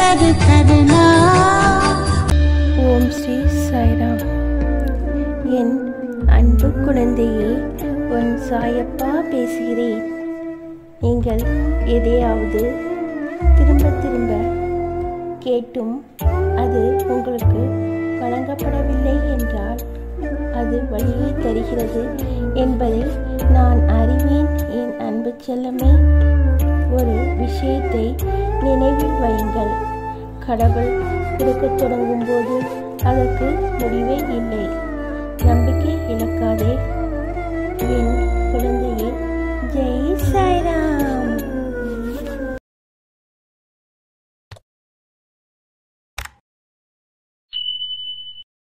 நல்லது தரலாம் ஓம் ஸ்ரீ சாய்ராம் என் அன்பு குழந்தையே உன் சாயப்பா பேசுகிறேன் நீங்கள் எதையாவது திரும்ப திரும்ப கேட்டும் அது உங்களுக்கு வழங்கப்படவில்லை என்றால் அது வழியை தருகிறது என்பதை நான் அறிவேன் என் அன்பு செல்லமே ஒரு விஷயத்தை நினைவில் வையுங்கள் கடவுள் கொடுக்கத் தொடங்கும் போது அதற்கு முடிவே இல்லை நம்பிக்கை இழக்காதே என்